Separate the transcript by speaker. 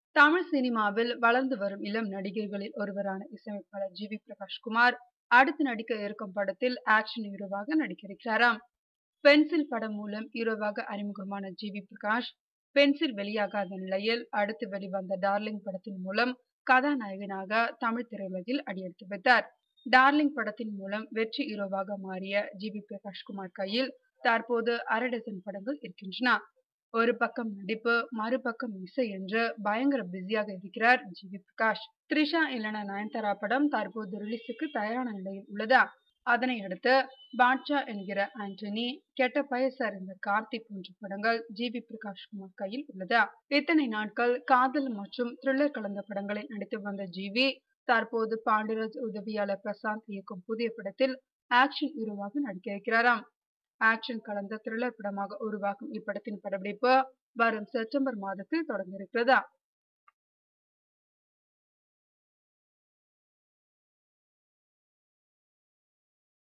Speaker 1: தமிழ் சினிமாவில் வளர்ந்து வரும் இளம் நடிகர்களில் ஒருவரான இசையமைப்பாளர் ஜி வி பிரகாஷ்குமார் அடுத்து நடிக்க இருக்கும் படத்தில் ஆக்ஷன் ஹீரோவாக நடிக்க இருக்கிறாராம் பென்சில் படம் மூலம் ஹீரோவாக அறிமுகமான ஜி வி பிரகாஷ் பென்சில் வெளியாகாத நிலையில் அடுத்து வெளிவந்த டார்லிங் படத்தின் மூலம் கதாநாயகனாக தமிழ் திரையுலகில் அடியெடுத்து வைத்தார் டார்லிங் படத்தின் மூலம் வெற்றி ஹீரோவாக மாறிய ஜி வி பிரகாஷ்குமார் கையில் தற்போது அரை டசன் படங்கள் இருக்கின்றன ஒரு பக்கம் நடிப்பு மறுபக்கம் இசை என்று பயங்கர பிஸியாக இருக்கிறார் ஜி வி பிரகாஷ் த்ரிஷா இல்லைன நயன்தாரா படம் தற்போது ரிலீஸுக்கு தயாரான நிலையில் உள்ளதா அதனை அடுத்து பாட்ஷா என்கிற ஆண்டனி கெட்ட பயசர் இந்த கார்த்திக் போன்ற படங்கள் ஜி வி பிரகாஷ்குமார் கையில் உள்ளதா இத்தனை நாட்கள் காதல் மற்றும் த்ரில்லர் கலந்த படங்களில் நடித்து வந்த ஜிவி தற்போது பாண்டியராஜ் உதவியாளர் பிரசாந்த் இயக்கும் புதிய படத்தில் ஆக்ஷன் ஹீரோவாக நடிக்க இருக்கிறாராம் ஆக்ஷன் கலந்த த்ரில்லர் படமாக உருவாகும் இப்படத்தின் படப்பிடிப்பு வரும் செப்டம்பர் மாதத்தில் தொடங்க இருக்கிறதா